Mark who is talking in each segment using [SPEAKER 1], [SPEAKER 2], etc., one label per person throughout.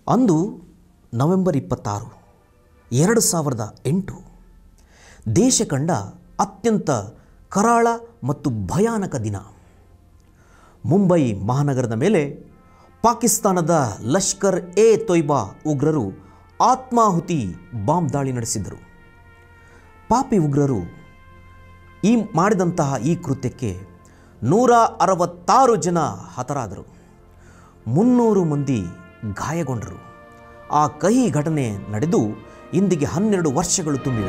[SPEAKER 1] ಅಂದು ನವೆಂಬರ್ ಇಪ್ಪತ್ತಾರು ಎರಡು ಸಾವಿರದ ಎಂಟು ದೇಶ ಕಂಡ ಅತ್ಯಂತ ಕರಾಳ ಮತ್ತು ಭಯಾನಕ ದಿನ ಮುಂಬೈ ಮಹಾನಗರದ ಮೇಲೆ ಪಾಕಿಸ್ತಾನದ ಲಷ್ಕರ್ ಎ ತೊಯ್ಬಾ ಉಗ್ರರು ಆತ್ಮಾಹುತಿ ಬಾಂಬ್ ದಾಳಿ ನಡೆಸಿದರು ಪಾಪಿ ಉಗ್ರರು ಈ ಮಾಡಿದಂತಹ ಈ ಕೃತ್ಯಕ್ಕೆ ನೂರ ಅರವತ್ತಾರು ಜನ ಹತರಾದರು ಮುನ್ನೂರು ಮಂದಿ ಗಾಯಗೊಂಡರು ಆ ಕಹಿ ಘಟನೆ ನಡೆದು ಇಂದಿಗೆ ಹನ್ನೆರಡು ವರ್ಷಗಳು ತುಂಬಿವೆ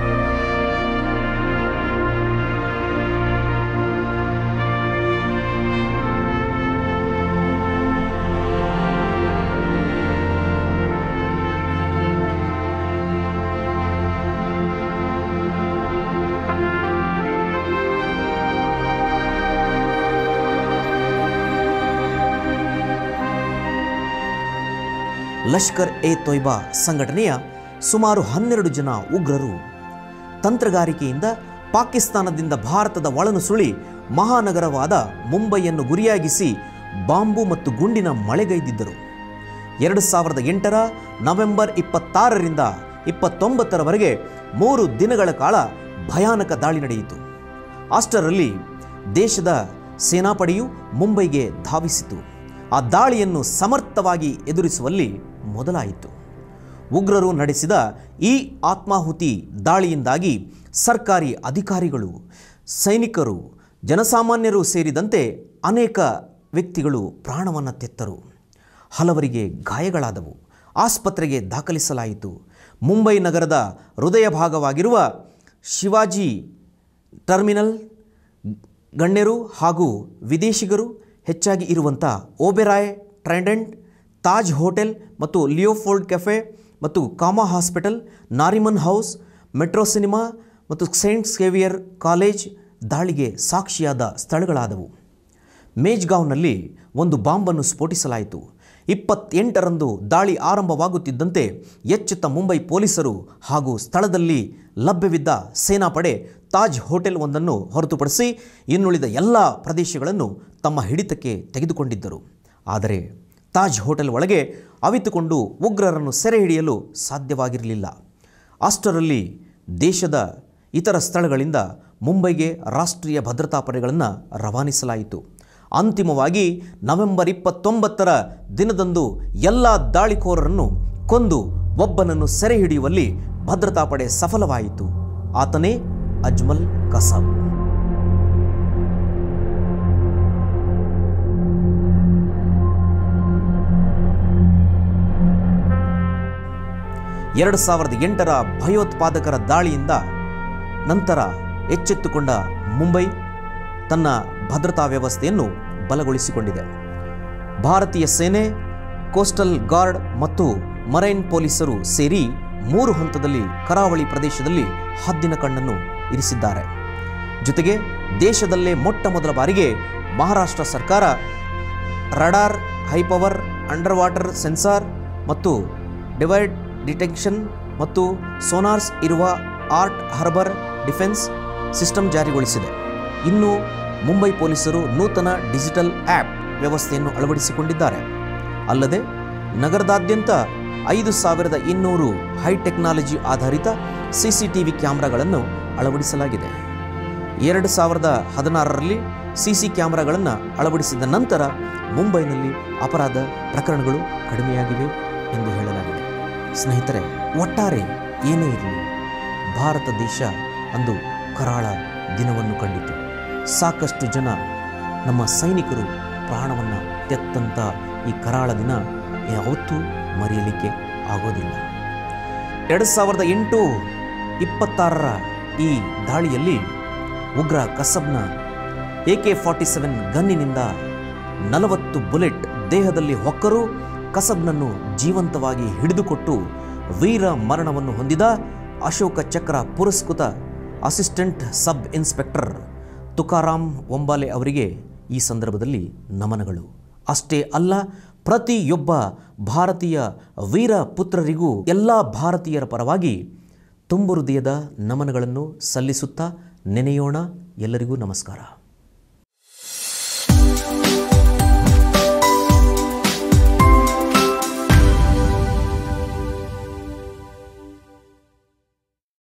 [SPEAKER 1] ಲಷ್ಕರ್ ಎ ತೊಯ್ಬಾ ಸಂಘಟನೆಯ ಸುಮಾರು ಹನ್ನೆರಡು ಜನ ಉಗ್ರರು ತಂತ್ರಗಾರಿಕೆಯಿಂದ ಪಾಕಿಸ್ತಾನದಿಂದ ಭಾರತದ ಒಳನುಸುಳಿ ಮಹಾನಗರವಾದ ಮುಂಬೈಯನ್ನು ಗುರಿಯಾಗಿಸಿ ಬಾಂಬು ಮತ್ತು ಗುಂಡಿನ ಮಳೆಗೈದಿದ್ದರು ಎರಡು ಸಾವಿರದ ಎಂಟರ ನವೆಂಬರ್ ಇಪ್ಪತ್ತಾರರಿಂದ ಇಪ್ಪತ್ತೊಂಬತ್ತರವರೆಗೆ ಮೂರು ದಿನಗಳ ಕಾಲ ಭಯಾನಕ ದಾಳಿ ನಡೆಯಿತು ಅಷ್ಟರಲ್ಲಿ ದೇಶದ ಸೇನಾಪಡೆಯು ಮುಂಬೈಗೆ ಧಾವಿಸಿತು ಆ ದಾಳಿಯನ್ನು ಸಮರ್ಥವಾಗಿ ಎದುರಿಸುವಲ್ಲಿ ಮೊದಲಾಯಿತು ಉಗ್ರರು ನಡೆಸಿದ ಈ ಆತ್ಮಾಹುತಿ ದಾಳಿಯಿಂದಾಗಿ ಸರ್ಕಾರಿ ಅಧಿಕಾರಿಗಳು ಸೈನಿಕರು ಜನಸಾಮಾನ್ಯರು ಸೇರಿದಂತೆ ಅನೇಕ ವ್ಯಕ್ತಿಗಳು ಪ್ರಾಣವನ್ನು ತೆತ್ತರು ಹಲವರಿಗೆ ಗಾಯಗಳಾದವು ಆಸ್ಪತ್ರೆಗೆ ದಾಖಲಿಸಲಾಯಿತು ಮುಂಬೈ ನಗರದ ಹೃದಯ ಭಾಗವಾಗಿರುವ ಶಿವಾಜಿ ಟರ್ಮಿನಲ್ ಗಣ್ಯರು ಹಾಗೂ ವಿದೇಶಿಗರು ಹೆಚ್ಚಾಗಿ ಇರುವಂಥ ಓಬೆರಾಯ್ ಟ್ರೈಡೆಂಟ್ ತಾಜ್ ಹೋಟೆಲ್ ಮತ್ತು ಲಿಯೋಫೋಲ್ಡ್ ಕೆಫೆ ಮತ್ತು Cama hospital Nariman house metro cinema ಮತ್ತು ಸೈಂಟ್ ಸೇವಿಯರ್ ಕಾಲೇಜ್ ದಾಳಿಗೆ ಸಾಕ್ಷಿಯಾದ ಸ್ಥಳಗಳಾದವು ಮೇಜ್ಗಾವ್ನಲ್ಲಿ ಒಂದು ಬಾಂಬನ್ನು ಸ್ಫೋಟಿಸಲಾಯಿತು ಇಪ್ಪತ್ತೆಂಟರಂದು ದಾಳಿ ಆರಂಭವಾಗುತ್ತಿದ್ದಂತೆ ಎಚ್ಚೆತ್ತ ಮುಂಬೈ ಪೊಲೀಸರು ಹಾಗೂ ಸ್ಥಳದಲ್ಲಿ ಲಭ್ಯವಿದ್ದ ಸೇನಾಪಡೆ ತಾಜ್ ಹೋಟೆಲ್ ಒಂದನ್ನು ಹೊರತುಪಡಿಸಿ ಇನ್ನುಳಿದ ಎಲ್ಲ ಪ್ರದೇಶಗಳನ್ನು ತಮ್ಮ ಹಿಡಿತಕ್ಕೆ ತೆಗೆದುಕೊಂಡಿದ್ದರು ಆದರೆ ತಾಜ್ ಹೋಟೆಲ್ ಒಳಗೆ ಅವಿತುಕೊಂಡು ಉಗ್ರರನ್ನು ಸೆರೆ ಹಿಡಿಯಲು ಸಾಧ್ಯವಾಗಿರಲಿಲ್ಲ ಅಷ್ಟರಲ್ಲಿ ದೇಶದ ಇತರ ಸ್ಥಳಗಳಿಂದ ಮುಂಬೈಗೆ ರಾಷ್ಟ್ರೀಯ ಭದ್ರತಾ ಪಡೆಗಳನ್ನು ರವಾನಿಸಲಾಯಿತು ಅಂತಿಮವಾಗಿ ನವೆಂಬರ್ ಇಪ್ಪತ್ತೊಂಬತ್ತರ ದಿನದಂದು ಎಲ್ಲ ದಾಳಿಕೋರರನ್ನು ಕೊಂದು ಒಬ್ಬನನ್ನು ಸೆರೆ ಹಿಡಿಯುವಲ್ಲಿ ಭದ್ರತಾ ಪಡೆ ಸಫಲವಾಯಿತು ಆತನೇ ಅಜ್ಮಲ್ ಕಸಬ್ ಎರಡು ಸಾವಿರದ ಎಂಟರ ಭಯೋತ್ಪಾದಕರ ದಾಳಿಯಿಂದ ನಂತರ ಎಚ್ಚೆತ್ತುಕೊಂಡ ಮುಂಬೈ ತನ್ನ ಭದ್ರತಾ ವ್ಯವಸ್ಥೆಯನ್ನು ಬಲಗೊಳಿಸಿಕೊಂಡಿದೆ ಭಾರತೀಯ ಸೇನೆ ಕೋಸ್ಟಲ್ ಗಾರ್ಡ್ ಮತ್ತು ಮರೈನ್ ಪೊಲೀಸರು ಸೇರಿ ಮೂರು ಹಂತದಲ್ಲಿ ಕರಾವಳಿ ಪ್ರದೇಶದಲ್ಲಿ ಹದ್ದಿನ ಕಣ್ಣನ್ನು ಇರಿಸಿದ್ದಾರೆ ಜೊತೆಗೆ ದೇಶದಲ್ಲೇ ಮೊಟ್ಟ ಮೊದಲ ಬಾರಿಗೆ ಮಹಾರಾಷ್ಟ್ರ ಸರ್ಕಾರ radar high power underwater sensor ಮತ್ತು ಡಿವೈಡ್ ಡಿಟೆಕ್ಷನ್ ಮತ್ತು ಸೋನಾರ್ಸ್ ಇರುವ ಆರ್ಟ್ ಹರ್ಬರ್ ಡಿಫೆನ್ಸ್ ಸಿಸ್ಟಮ್ ಜಾರಿಗೊಳಿಸಿದೆ ಇನ್ನು ಮುಂಬೈ ಪೊಲೀಸರು ನೂತನ ಡಿಜಿಟಲ್ ಆ್ಯಪ್ ವ್ಯವಸ್ಥೆಯನ್ನು ಅಳವಡಿಸಿಕೊಂಡಿದ್ದಾರೆ ಅಲ್ಲದೆ ನಗರದಾದ್ಯಂತ ಐದು ಸಾವಿರದ ಇನ್ನೂರು ಹೈ ಟೆಕ್ನಾಲಜಿ ಆಧಾರಿತ ಸಿಸಿಟಿವಿ ಕ್ಯಾಮ್ರಾಗಳನ್ನು ಅಳವಡಿಸಲಾಗಿದೆ ಎರಡು ಸಾವಿರದ ಹದಿನಾರರಲ್ಲಿ ಸಿಸಿ ಕ್ಯಾಮ್ರಾಗಳನ್ನು ಅಳವಡಿಸಿದ ನಂತರ ಮುಂಬೈನಲ್ಲಿ ಅಪರಾಧ ಪ್ರಕರಣಗಳು ಕಡಿಮೆಯಾಗಿವೆ ಎಂದು ಹೇಳಲಾಗಿದೆ ಸ್ನೇಹಿತರೆ ಒಟ್ಟಾರೆ ಏನೇ ಇರಲಿ ಭಾರತ ದೇಶ ಅಂದು ಕರಾಳ ದಿನವನ್ನು ಕಂಡಿತು ಸಾಕಷ್ಟು ಜನ ನಮ್ಮ ಸೈನಿಕರು ಪ್ರಾಣವನ್ನು ತೆತ್ತಂತ ಈ ಕರಾಳ ದಿನ ಯಾವತ್ತೂ ಮರೆಯಲಿಕ್ಕೆ ಆಗೋದಿಲ್ಲ ಎರಡು ಸಾವಿರದ ಎಂಟು ಇಪ್ಪತ್ತಾರರ ಈ ದಾಳಿಯಲ್ಲಿ ಉಗ್ರ ಕಸಬ್ನ ಎ ಕೆ ಫಾರ್ಟಿ ಸೆವೆನ್ ಗನ್ನಿನಿಂದ ನಲವತ್ತು ಬುಲೆಟ್ ದೇಹದಲ್ಲಿ ಹೊಕ್ಕರೂ ಕಸಬ್ನನ್ನು ಜೀವಂತವಾಗಿ ಹಿಡಿದುಕೊಟ್ಟು ವೀರ ಮರಣವನ್ನು ಹೊಂದಿದ ಅಶೋಕ ಚಕ್ರ ಪುರಸ್ಕೃತ assistant sub inspector Tukaram Ombale ಅವರಿಗೆ ಈ ಸಂದರ್ಭದಲ್ಲಿ ನಮನಗಳು ಅಷ್ಟೇ ಅಲ್ಲ ಪ್ರತಿಯೊಬ್ಬ ಭಾರತೀಯ ವೀರ ಪುತ್ರರಿಗೂ ಎಲ್ಲ ಭಾರತೀಯರ ಪರವಾಗಿ ತುಂಬು ಹೃದಯದ ನಮನಗಳನ್ನು ಸಲ್ಲಿಸುತ್ತಾ ನೆನೆಯೋಣ ಎಲ್ಲರಿಗೂ ನಮಸ್ಕಾರ